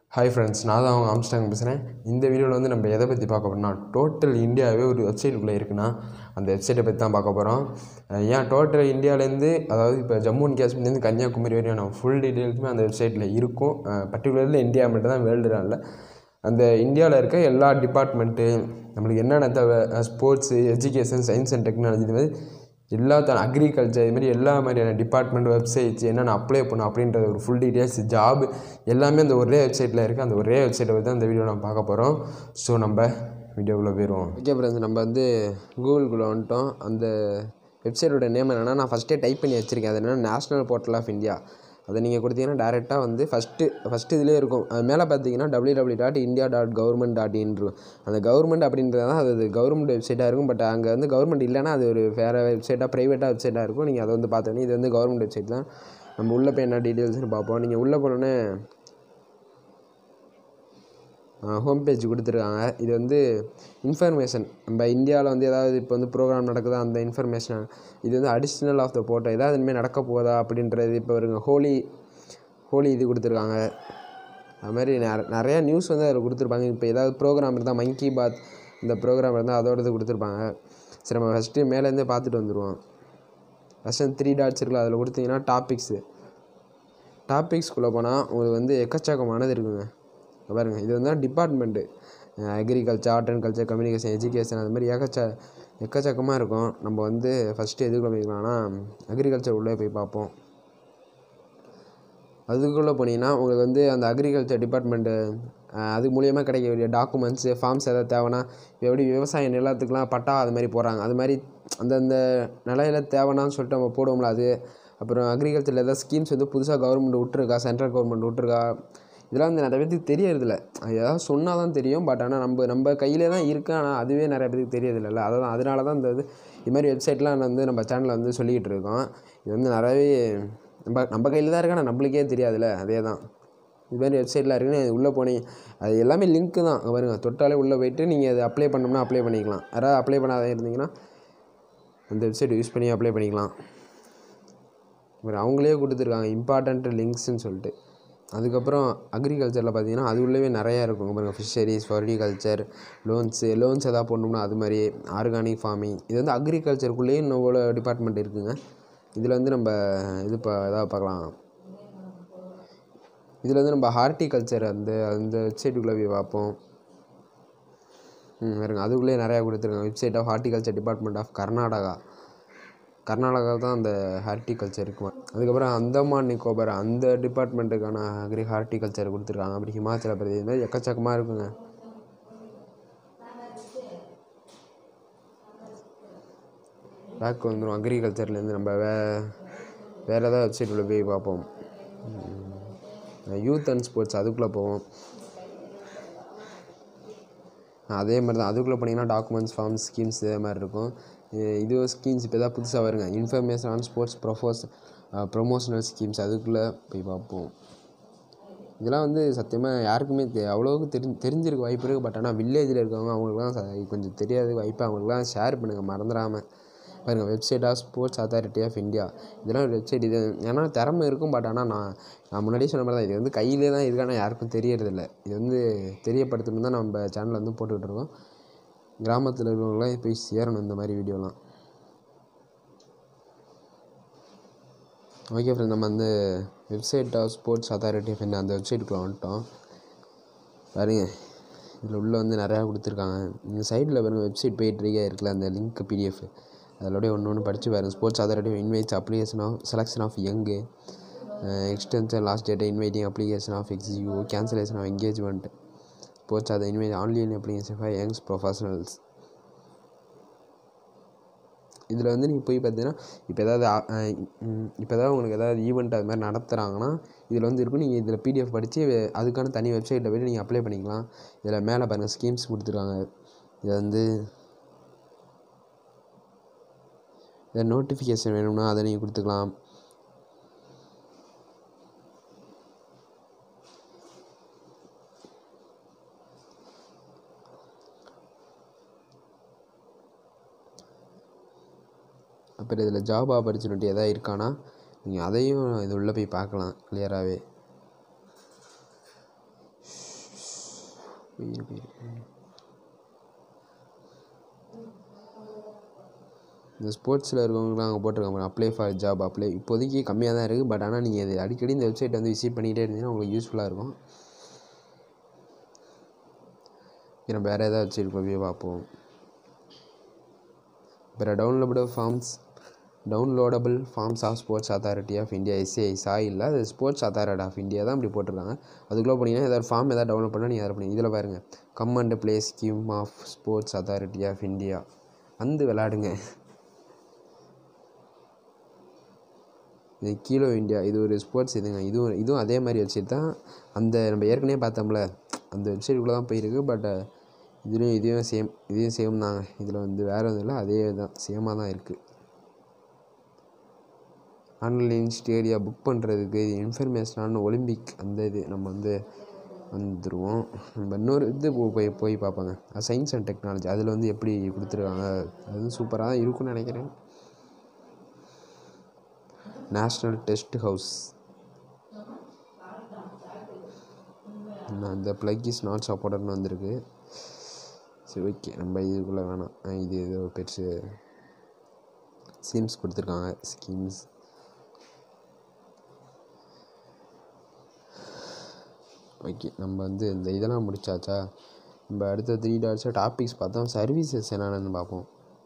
hi friends நான் தான் அவங்க ஆம்ஸ்டாங் பேசுகிறேன் இந்த வீடியோவில் வந்து நம்ம எதை பற்றி பார்க்க போகிறோம்னா டோட்டல் இந்தியாவே ஒரு வெப்சைட்டுக்குள்ளே இருக்குன்னா அந்த வெப்சைட்டை பற்றி தான் பார்க்க போகிறோம் ஏன் டோட்டல் இந்தியாவிலேருந்து அதாவது இப்போ ஜம்மு அண்ட் காஷ்மீர்லேருந்து கன்னியாகுமரி வரையும் நம்ம ஃபுல் டீட்டெயில்ஸுமே அந்த வெப்சைட்டில் இருக்கும் பர்டிகுலர்லி இந்தியா மட்டும் தான் வேர்ல்டு இல்லை அந்த இந்தியாவில் இருக்க எல்லா டிபார்ட்மெண்ட்டு நம்மளுக்கு என்னென்ன தேவை sports education science and technology இது மாதிரி எல்லா அக்ரிகல்ச்சர் இது மாதிரி எல்லா மாதிரியான டிபார்ட்மெண்ட் வெப்சைட்ஸ் என்னென்ன அப்ளை பண்ணும் அப்படின்ற ஒரு ஃபுல் டீட்டெயில்ஸ் ஜாப் எல்லாமே அந்த ஒரே வெப்சைட்டில் இருக்குது அந்த ஒரே வெப்சைட்டை பற்றி தான் இந்த வீடியோ நம்ம பார்க்க போகிறோம் ஸோ நம்ம வீடியோக்குள்ளே போயிடுவோம் ஓகே ஃப்ரெண்ட்ஸ் நம்ம வந்து கூகுள்குள்ளே வந்துட்டோம் அந்த வெப்சைட்டோட நேம் என்னென்னா நான் ஃபஸ்ட்டே டைப் பண்ணி வச்சுருக்கேன் அது என்னென்னா நேஷ்னல் போர்ட்டல் ஆஃப் இந்தியா அதை நீங்கள் கொடுத்தீங்கன்னா டேரெக்டாக வந்து ஃபஸ்ட்டு ஃபஸ்ட்டு இதிலே இருக்கும் அது மேலே பார்த்தீங்கன்னா W W dot India dot government dot in அந்த கவர்மெண்ட் அப்படின்றது தான் அது கவர்மெண்ட் வெப்சைட்டாக இருக்கும் பட் அங்கே வந்து கவர்மெண்ட் இல்லைன்னா அது ஒரு வேறு வெப்சைட்டாக ப்ரைவேட்டாக வெப்சைட்டாக இருக்கும் நீங்கள் அதை வந்து பார்த்தோன்னே இது வந்து கவர்மெண்ட் வெப்சைட் தான் நம்ம உள்ளே போய் என்ன டீட்டெயில்ஸ்னு பார்ப்போம் நீங்கள் உள்ளே போனோன்னே ஹோம் பேஜ் கொடுத்துருக்காங்க இது வந்து இன்ஃபர்மேஷன் நம்ம இந்தியாவில் வந்து ஏதாவது இப்போ வந்து ப்ரோக்ராம் நடக்குதா அந்த இன்ஃபர்மேஷன் இது வந்து அடிஷ்னல் ஆஃப் த போட்டோ ஏதாவது இனிமேல் நடக்க போதா அப்படின்றது இப்போ வருங்க ஹோலி ஹோலி இது கொடுத்துருக்காங்க அது மாதிரி நிற நிறையா நியூஸ் வந்து அதில் கொடுத்துருப்பாங்க இப்போ ஏதாவது ப்ரோக்ராம் இருந்தால் மன் கி பாத் இந்த ப்ரோக்ராம் இருந்தால் அதோட இது கொடுத்துருப்பாங்க சரி நம்ம ஃபஸ்ட்டு மேலேருந்தே பார்த்துட்டு வந்துடுவோம் ஃபஸ்ட்டு த்ரீ டாட்ஸ் இருக்குல்ல அதில் கொடுத்தீங்கன்னா டாபிக்ஸு டாபிக்ஸ்குள்ளே போனால் உங்களுக்கு வந்து எக்கச்சக்கமானது இருக்குங்க இங்க பாருங்க இது வந்து department agriculture art and culture communication education அது மாதிரி ஏகச்ச எக்கச்சக்கமாக இருக்கும் நம்ம வந்து ஃபஸ்ட்டு எதுக்குள்ளே போய்க்கலாம்னா அக்ரிகல்ச்சர் உள்ளே போய் பார்ப்போம் அதுக்குள்ளே போனீங்கன்னா உங்களுக்கு வந்து அந்த அக்ரிகல்ச்சர் டிபார்ட்மெண்ட்டு அது மூலியமாக கிடைக்கக்கூடிய டாக்குமெண்ட்ஸு ஃபார்ம்ஸ் எதாவது தேவைன்னா இப்போ எப்படி விவசாய நிலத்துக்குலாம் பட்டா அது மாதிரி போடுறாங்க அது மாதிரி அந்தந்த நிலையில தேவைன்னான்னு சொல்லிட்டு நம்ம போடுவோம்ல அது அப்புறம் அக்ரிகல்ச்சரில் ஏதாவது ஸ்கீம்ஸ் வந்து புதுசாக கவர்மெண்ட் விட்ருக்கா சென்ட்ரல் கவர்மெண்ட் விட்ருக்கா இதெல்லாம் வந்து நிறைய பேருக்கு தெரியறதில்ல அது ஏதாவது சொன்னால் தான் தெரியும் பட் ஆனால் நம்ம நம்ம கையிலே தான் இருக்குது ஆனால் அதுவே நிறைய பேருக்கு தெரியறதில்ல அதான் அதனால தான் இந்த இது இது மாதிரி வெப்சைட்லாம் வந்து நம்ம சேனலில் வந்து சொல்லிக்கிட்டு இருக்கோம் இது வந்து நிறையவே நம்ம நம்ம கையில் தான் இருக்கு ஆனால் நம்மளுக்கே தெரியாதுல்ல அதே தான் இது மாதிரி வெப்சைட்லாம் இருக்குன்னு அது உள்ளே போனீங்க அது எல்லாமே லிங்க்கு தான் அங்க பாருங்க தொட்டாலே உள்ளே போயிட்டு நீங்கள் அதை அப்ளை பண்ணோம்னா அப்ளை பண்ணிக்கலாம் யாராவது அப்ளை பண்ணாத இருந்தீங்கன்னா அந்த வெப்சைட் யூஸ் பண்ணி அப்ளை பண்ணிக்கலாம் ஒரு அவங்களே கொடுத்துருக்காங்க இம்பார்ட்டண்ட் லிங்க்ஸ்ன்னு சொல்லிட்டு அதுக்கப்புறம் அக்ரிகல்ச்சரில் பார்த்தீங்கன்னா அது உள்ளவே நிறையா இருக்கும் பாருங்கள் ஃபிஷரிஸ் ஹார்டிகல்ச்சர் லோன்ஸு லோன்ஸ் எதாவது போடணும்னா அது மாதிரி ஆர்கானிக் ஃபார்மிங் இது வந்து அக்ரிகல்ச்சருக்குள்ளேயே இன்னும் இவ்வளோ டிபார்ட்மெண்ட் இருக்குங்க இதில் வந்து நம்ம இது இப்போ எதாவது பார்க்கலாம் இதில் வந்து நம்ம ஹார்டிகல்ச்சர் அந்த அந்த வெப்சைட்டுக்குள்ளே போய் பார்ப்போம் ம் பாருங்க அதுக்குள்ளேயே நிறையா கொடுத்துருக்காங்க website of horticulture department of Karnataka Karnataka தான் அந்த ஹார்டிகல்ச்சர் இருக்குமா அதுக்கப்புறம் அந்தமான் நிக்கோபார் அந்த டிபார்ட்மெண்ட்டுக்கான அக்ரி ஹார்டிகல்ச்சர் கொடுத்துருக்காங்க அப்படி ஹிமாச்சல பிரதேஷ் மாதிரி எக்கச்சக்கமாக இருக்குங்க பேக் வந்துடும் அக்ரிகல்ச்சர்லேருந்து நம்ம வே வேறு ஏதாவது வெப்சைட் உள்ள போய் பார்ப்போம் யூத் அண்ட் ஸ்போர்ட்ஸ் அதுக்குள்ளே போவோம் அதே மாதிரி தான் அதுக்குள்ளே போனீங்கன்னா டாக்குமெண்ட்ஸ் ஃபார்ம்ஸ் ஸ்கீம்ஸ் இதே மாதிரி இருக்கும் இது ஸ்கீம்ஸ் இப்போ தான் புதுசாக வருங்க information on sports propose promotional schemes அதுக்குள்ளே போய் பார்ப்போம் இதெல்லாம் வந்து சத்தியமாக யாருக்குமே தெ அவ்வளோவுக்கு தெரி தெரிஞ்சிருக்க வாய்ப்பு இருக்குது பட் ஆனால் வில்லேஜில் இருக்கவங்க அவங்களுக்குலாம் ச கொஞ்சம் தெரியாத வாய்ப்பு அவங்களுக்குலாம் ஷேர் பண்ணுங்கள் மறந்துடாமல் பாருங்கள் website of sports authority of India இதெல்லாம் ஒரு வெப்சைட் இது ஏன்னா திறமை இருக்கும் பட் ஆனால் நான் நான் முன்னாடியே சொன்ன மாதிரி தான் இது வந்து கையிலே தான் இருக்கான யாருக்கும் தெரியறதில்ல இது வந்து தெரியப்படுத்தணும் தான் நம்ம சேனலில் வந்து போட்டுக்கிட்டு இருக்கோம் கிராமத்தில் இருக்கிறவங்களாம் போய் சேரணும் இந்த மாதிரி வீடியோலாம் ஓகே ஃப்ரெண்ட் நம்ம வந்து website of sports authority of India அந்த வெப்சைட்டுக்குள்ளே வந்துட்டோம் பாருங்க இதில் உள்ளே வந்து நிறையா கொடுத்துருக்காங்க இந்த சைடில் பாருங்கள் வெப்சைட் போயிட்டுருக்கே இருக்குல்ல அந்த லிங்க் பிடிஎஃப் அதிலோடய ஒன்று ஒன்று படித்து பாருங்கள் sports authority invites application of selection of young extension last டேட்டை இன்வைட்டிங் அப்ளிகேஷன் ஆஃப் எக்ஸியூ கேன்சலேஷன் ஆஃப் என்கேஜ்மெண்ட் ஸ்போர்ட்ஸ் அதை invite online application for young professionals இதில் வந்து நீங்கள் போய் பார்த்தீங்கன்னா இப்போ ஏதாவது இப்போ ஏதாவது உங்களுக்கு ஏதாவது ஈவெண்ட் அது மாதிரி நடத்துகிறாங்கன்னா இதில் வந்து இருக்கும் நீங்கள் இதில் பிடிஎஃப் படித்து அதுக்கான தனி வெப்சைட்டில் போய்ட்டு நீங்கள் அப்ளை பண்ணிக்கலாம் இதில் மேலே பாருங்கள் ஸ்கீம்ஸ் கொடுத்துருக்காங்க இதை வந்து இதை நோட்டிஃபிகேஷன் வேணும்னா அதை நீங்கள் கொடுத்துக்கலாம் அப்புறம் இதில் ஜாப் ஆப்பர்ச்சுனிட்டி எதாவது இருக்கானா நீங்கள் அதையும் இது உள்ளே போய் பார்க்கலாம் கிளியராகவே போயிரு போயிரு இந்த ஸ்போர்ட்ஸில் இருக்கவங்கலாம் அங்கே போட்டிருக்காங்க அப்ளை ஃபார் ஜாப் அப்ளை இப்போதைக்கு கம்மியாக தான் இருக்குது பட் ஆனால் நீங்கள் இது அடிக்கடி இந்த வெப்சைட் வந்து விசிட் பண்ணிக்கிட்டே இருந்தீங்கன்னா உங்களுக்கு யூஸ்ஃபுல்லாக இருக்கும் இங்க நம்ம வேறு ஏதாவது வெப்சைட் போய் பார்ப்போம் வேறு downloadable forms downloadable forms of sports authority of India S A I SAI இல்லை அது ஸ்போர்ட்ஸ் அத்தாரிட்டி ஆஃப் இந்தியா தான் இப்படி போட்டிருக்காங்க அதுக்குள்ளே போனீங்கன்னா ஏதாவது ஃபார்ம் ஏதாவது டவுன்லோட் பண்ணால் நீங்கள் அதை பண்ணி இதில் பாருங்கள் come and play scheme of sports authority of India வந்து விளாடுங்க இது கீழோ இந்தியா இது ஒரு ஸ்போர்ட்ஸ் இதுங்க இதுவும் இதுவும் அதே மாதிரி வெப்சைட் தான் அந்த நம்ம ஏற்கனவே பார்த்தோம்ல அந்த வெப்சைட்டுக்குள்ளே தான் போயிருக்கு பட் இதுலேயும் இதையும் சேம் இதையும் சேம் தாங்க இதில் வந்து வேறு எதுவும் இல்லை அதே தான் சேமாக தான் இருக்குது ஆன்லைன் ஸ்டேடியா புக் பண்ணுறதுக்கு இன்ஃபர்மேஷனான ஒலிம்பிக் அந்த இது நம்ம வந்து வந்துடுவோம் நம்ம இன்னொரு இது போ- போய் போய் பார்ப்பாங்க சயின்ஸ் அண்ட் டெக்னாலஜி அதில் வந்து எப்படி கொடுத்துருக்காங்க அது வந்து சூப்பராக தான் இருக்கும்னு நினைக்கிறேன் நேஷ்னல் டெஸ்ட் ஹவுஸ் அந்த ப்ளக் இஸ் நாட் சப்போர்ட்டட்னு வந்திருக்கு சரி ஓகே நம்ம இதுக்குள்ளே வேணாம் அஹ் இது ஏதோ பெருசு ஸ்கீம்ஸ் கொடுத்துருக்காங்க ஸ்கீம்ஸ் ஓகே நம்ம வந்து இந்த இதெல்லாம் முடிச்சாச்சா நம்ம அடுத்த த்ரீ டாட்ஸாக டாபிக்ஸ் பார்த்தோம் சர்வீசஸ் என்னென்னு பார்ப்போம்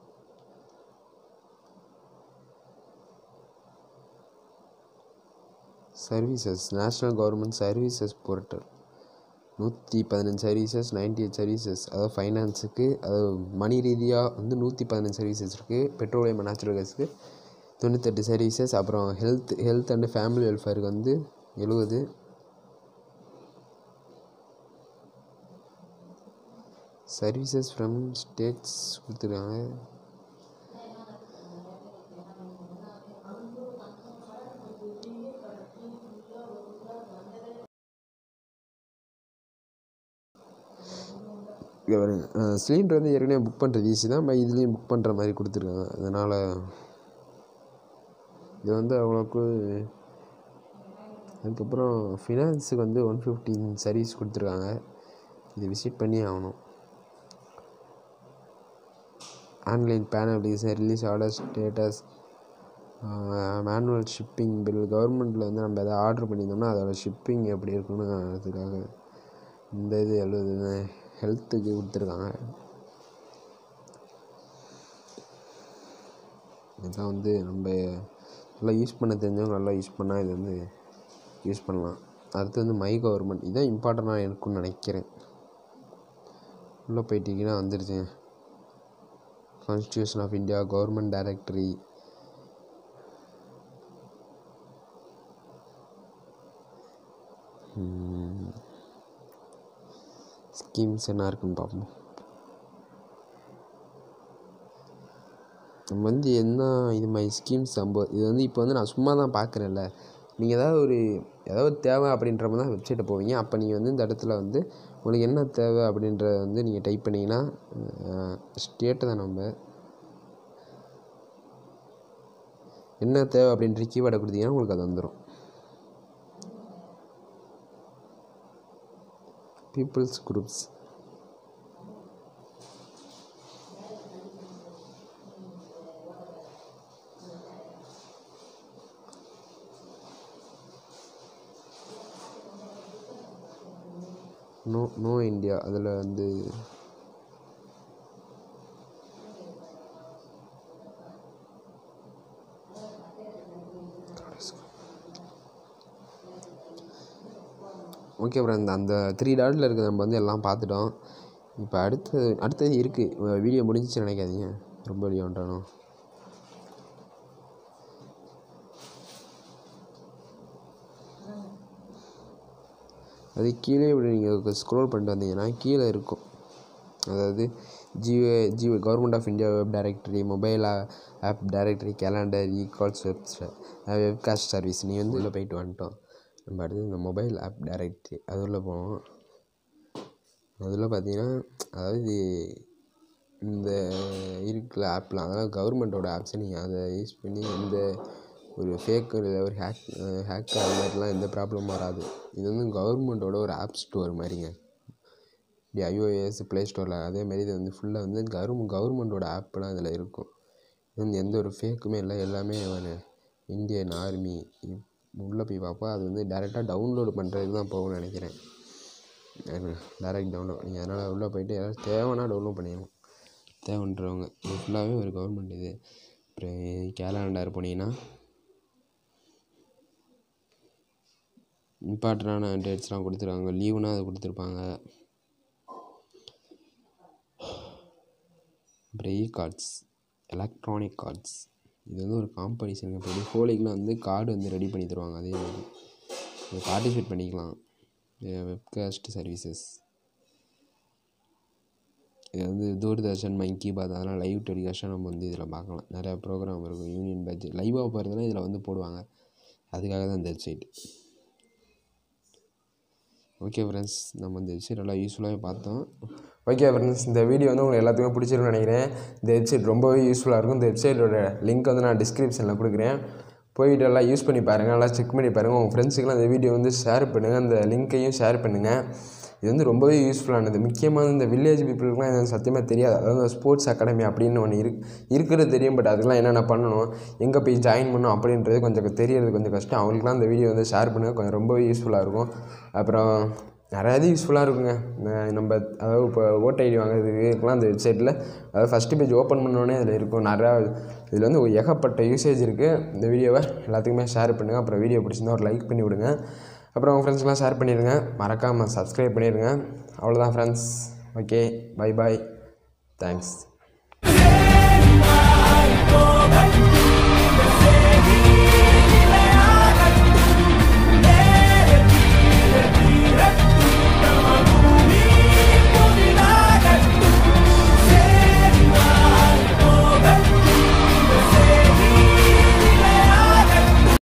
services national government services portal நூற்றி பதினஞ்சு சர்வீசஸ் நைன்டி எயிட் சர்வீசஸ் அதாவது ஃபைனான்ஸுக்கு அதாவது மணி ரீதியாக வந்து நூற்றி பதினஞ்சு சர்வீசஸ் இருக்குது பெட்ரோலியம் நேச்சுரல் கேஸுக்கு தொண்ணூத்தெட்டு சர்வீசஸ் அப்புறம் ஹெல்த் ஹெல்த் அண்டு ஃபேமிலி வெல்ஃபேருக்கு வந்து எழுபது சர்வீசஸ் ஃப்ரம் ஸ்டேட்ஸ் கொடுத்துருக்காங்க இங்கே பாருங்க சிலிண்டர் வந்து ஏற்கனவே புக் பண்ணுறது ஈஸி தான் பட் இதுலேயும் புக் பண்ணுற மாதிரி கொடுத்துருக்காங்க அதனால் இது வந்து அவ்வளோக்கு அதுக்கப்புறம் ஃபினான்ஸுக்கு வந்து ஒன் ஃபிஃப்டீன் சர்வீஸ் கொடுத்துருக்காங்க இது விசிட் பண்ணி ஆகணும் online PAN application release order status manual shipping bill கவர்மெண்ட்டில் வந்து நம்ம எதாவது ஆர்டர் பண்ணியிருந்தோம்னா அதோட ஷிப்பிங் எப்படி இருக்குன்னு அதுக்காக இந்த இது எழுதுது ஹெல்த்துக்கு கொடுத்துருக்காங்க இதுதான் வந்து நம்ம நல்லா யூஸ் பண்ண தெரிஞ்சவங்க நல்லா யூஸ் பண்ணால் இது வந்து யூஸ் பண்ணலாம் அடுத்து வந்து மை கவர்மெண்ட் இதுதான் இம்பார்ட்டண்ட்டாக இருக்குன்னு நினைக்கிறேன் உள்ளே போயிட்டீங்கன்னா வந்துடுச்சுங்க constitution of India government directory schemes என்ன இருக்குன்னு பார்ப்போம் நம்ம வந்து என்ன இது மாதிரி ஸ்கீம்ஸ் நம்ம இது வந்து இப்போ வந்து நான் சும்மா தான் பார்க்குறேன்ல நீங்கள் ஏதாவது ஒரு ஏதாவது தேவை அப்படின்ற மாதிரி தான் வெப்சைட்டை போவீங்க அப்போ நீங்கள் வந்து இந்த இடத்துல வந்து உங்களுக்கு என்ன தேவை அப்படின்றத வந்து நீங்கள் டைப் பண்ணிங்கன்னா ஸ்டேட்டு தான் நம்ம என்ன தேவை அப்படின்ற கீவேர்டை கொடுத்தீங்கன்னா உங்களுக்கு அது வந்துடும் people's groups no no India அதில் வந்து ஓகே ப்ரோ இந்த அந்த த்ரீ டாட்டில் இருக்கிறது நம்ம வந்து எல்லாம் பார்த்துட்டோம் இப்போ அடுத்து அடுத்தது இருக்குது வீடியோ முடிஞ்சிச்சு நினைக்காதீங்க ரொம்ப வீடியோ வந்துட்டானோ அது கீழே இப்படி நீங்கள் ஸ்க்ரோல் பண்ணிட்டு வந்தீங்கன்னா கீழே இருக்கும் அதாவது ஜியோ ஜியோ government of India web directory mobile app directory calendar e calls web webcast service நீ வந்து உள்ளே போயிட்டு வந்துட்டோம் நம்ம அடுத்து இந்த மொபைல் ஆப் டைரக்டரி அது உள்ளே போவோம் அதில் பார்த்தீங்கன்னா அதாவது இந்த இருக்குல்ல ஆப்லாம் அதாவது கவர்மெண்ட்டோட ஆப்ஸை நீங்கள் அதை யூஸ் பண்ணி எந்த ஒரு ஃபேக் ஒரு ஹேக் ஹேக் அது மாதிரிலாம் எந்த ப்ராப்ளமும் வராது இது வந்து கவர்மெண்ட்டோட ஒரு ஆப் ஸ்டோர் மாதிரிங்க இப்படி ஐஓஎஸ் ப்ளே ஸ்டோரில் அதேமாரி இது வந்து ஃபுல்லாக வந்து கவர்ம கவர்மெண்ட்டோட ஆப்லாம் இதில் இருக்கும் இது வந்து எந்த ஒரு ஃபேக்குமே இல்லை எல்லாமே ஒரு இந்தியன் ஆர்மி உள்ளே போய் பார்ப்போம் அது வந்து டேரெக்டாக டவுன்லோடு பண்ணுறதுக்கு தான் போகும்னு நினைக்கிறேன் டேரெக்ட் டவுன்லோட் நீங்கள் அதனால் உள்ளே போயிட்டு ஏதாவது தேவைன்னா டவுன்லோட் பண்ணிடணும் தேவைன்றவங்க இது ஃபுல்லாகவே ஒரு கவர்மெண்ட் இது அப்புறம் கேலண்டர் போனீங்கன்னா இம்பார்ட்டண்டான டேட்ஸ்லாம் கொடுத்துருக்காங்க லீவுனா அது கொடுத்துருப்பாங்க அப்புறம் இ கார்ட்ஸ் எலக்ட்ரானிக் கார்ட்ஸ் இது வந்து ஒரு காம்படிஷன் இப்போ ஹோலிக்கெலாம் வந்து கார்டு வந்து ரெடி பண்ணி தருவாங்க அதே மாதிரி இது பார்ட்டிசிபேட் பண்ணிக்கலாம் வெப்காஸ்ட் சர்வீசஸ் இது வந்து தூர்தர்ஷன் மன் கி பாத் அதெல்லாம் லைவ் டெலிகாஸ்ட்டாக நம்ம வந்து இதில் பார்க்கலாம் நிறையா ப்ரோக்ராம் இருக்கும் யூனியன் பட்ஜெட் லைவாக போகிறதுனா இதில் வந்து போடுவாங்க அதுக்காக தான் இந்த வெப்சைட் ஓகே ஃப்ரெண்ட்ஸ் நம்ம இந்த வெப்சைட் நல்லா யூஸ்ஃபுல்லாகவே பார்த்தோம் ஓகே ஃப்ரெண்ட்ஸ் இந்த வீடியோ வந்து உங்களுக்கு எல்லாத்துக்குமே பிடிச்சிருக்குன்னு நினைக்கிறேன் இந்த வெப்சைட் ரொம்பவே யூஸ்ஃபுல்லாக இருக்கும் இந்த வெப்சைட்டோட லிங்க் வந்து நான் டிஸ்கிரிப்ஷனில் கொடுக்குறேன் போயிட்டு எல்லாம் யூஸ் பண்ணி பாருங்கள் நல்லா செக் பண்ணி பாருங்கள் உங்கள் ஃப்ரெண்ட்ஸுக்கெல்லாம் இந்த வீடியோ வந்து ஷேர் பண்ணுங்கள் அந்த லிங்க்கையும் ஷேர் பண்ணுங்கள் இது வந்து ரொம்பவே யூஸ்ஃபுல்லானது முக்கியமாக இந்த வில்லேஜ் பீப்புளுக்குலாம் இது சத்தியமாக தெரியாது அதாவது ஸ்போர்ட்ஸ் அகாடமி அப்படின்னு ஒன்று இருக்கு இருக்கிறது தெரியும் பட் அதுக்கெலாம் என்னென்ன பண்ணணும் எங்கே போய் ஜாயின் பண்ணணும் அப்படின்றது கொஞ்சம் தெரியறது கொஞ்சம் கஷ்டம் அவங்களுக்குலாம் இந்த வீடியோ வந்து ஷேர் பண்ணுங்கள் கொஞ்சம் ரொம்பவே யூஸ்ஃபுல்லாக இருக்கும் அப்புறம் நிறையா இது யூஸ்ஃபுல்லாக இருக்குங்க ந- நம்ம அதாவது இப்போ ஓட்டர் ஐடி வாங்குறதுக்குலாம் அந்த வெப்சைட்டில் அதாவது ஃபஸ்ட்டு பேஜ் ஓப்பன் பண்ணோடனே அதில் இருக்கும் நிறையா இதில் வந்து ஒரு ஏகப்பட்ட யூசேஜ் இருக்குது இந்த வீடியோவை எல்லாத்துக்குமே ஷேர் பண்ணுங்கள் அப்புறம் வீடியோ பிடிச்சிருந்தா ஒரு லைக் பண்ணி விடுங்க அப்புறம் உங்கள் ஃப்ரெண்ட்ஸ்க்கெலாம் ஷேர் பண்ணிடுங்க மறக்காமல் சப்ஸ்கிரைப் பண்ணிடுங்க அவ்வளோதான் friends okay bye bye thanks